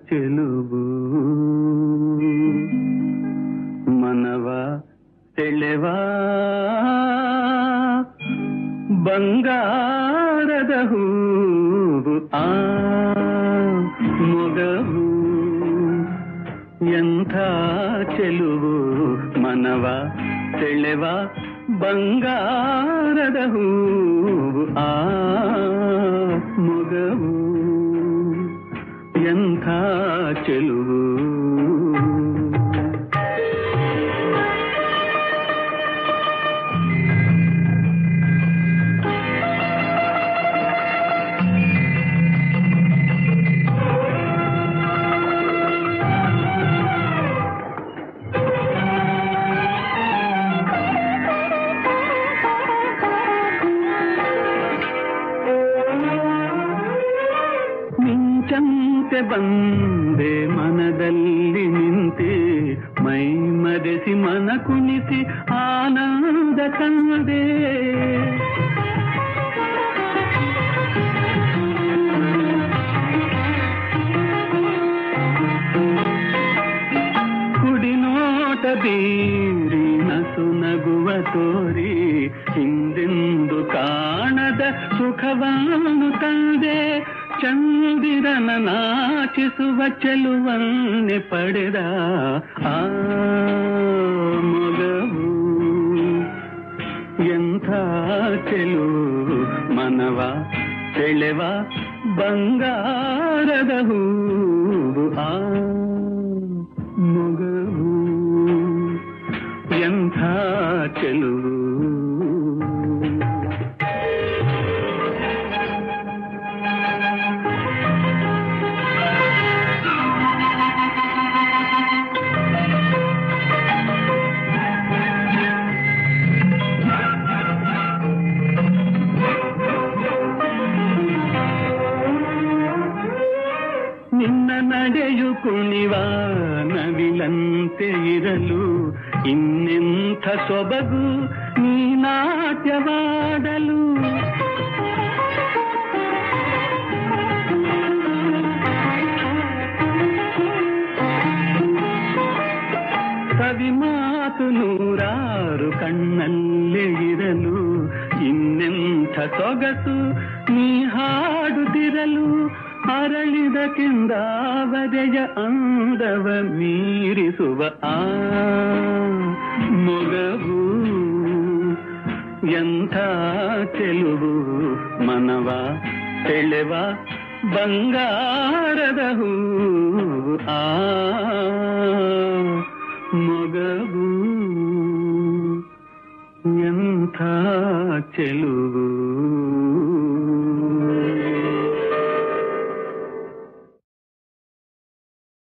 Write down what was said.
ಚೆಲುವು ಮನವ ಸೆಳೆವಾ ಬಂಗಾರದ ಹೂವು ಆ ಮೊಗವು ಎಂಥ ಚೆಲುವು ಮನವ ಸೆಳೆವ ಬಂಗಾರದ ಹೂವು ಆ ಮೊಗವು ಎಂಥ ಚೆಲುವು ಮಿಂಚಂತೆ ಬಂದೆ ಮನದಲ್ಲಿ ನಿಂತೆ ಮೈ ಮರೆಸಿ ಮನ ಕುಣಿಸಿ ಆನಂದ ಕಂದೆ ಕುಡಿನೋಟ ಬೀರಿ ನಸು ನಗುವ ತೋರಿ ಹಿಂದೆಂದು ಕಾಣದ ಸುಖವನ್ನು ತಂದೆ ಚಂದಿರನ ನಾಚಿಸುವ ಚೆಲುವನ್ನೆ ಪಡೆದ ಆ ಮೊಗವು ಎಂಥ ಚೆಲುವು ಮನವ ಸೆಳೆವ ಬಂಗಾರದ ಹೂವು ಆ ಮೊಗವು ಎಂಥ ಚೆಲುವು ನಿನ್ನ ನಡೆಯು ಕುಣಿವ ನವಿಲಂತೆ ಇರಲು ಇನ್ನೆಂಥ ಸೊಬಗು ನೀ ನಾಟ್ಯವಾಡಲು ಕವಿ ಮಾತು ನೂರಾರು ಕಣ್ಣಲ್ಲೇ ಇರಲು ಇನ್ನೆಂಥ ಸೊಗಸು ನೀ ಹಾಡುತ್ತಿರಲು ಅರಳಿದ ಕೆಂದಾವರೆಯ ಅಂದವ ಮೀರಿಸುವ ಆ ಮೊಗವು ಎಂಥ ಚೆಲುವು ಮನವ ಸೆಳೆವ ಬಂಗಾರದ ಹೂವು ಆ ಮೊಗವು ಎಂಥ ಚೆಲುವು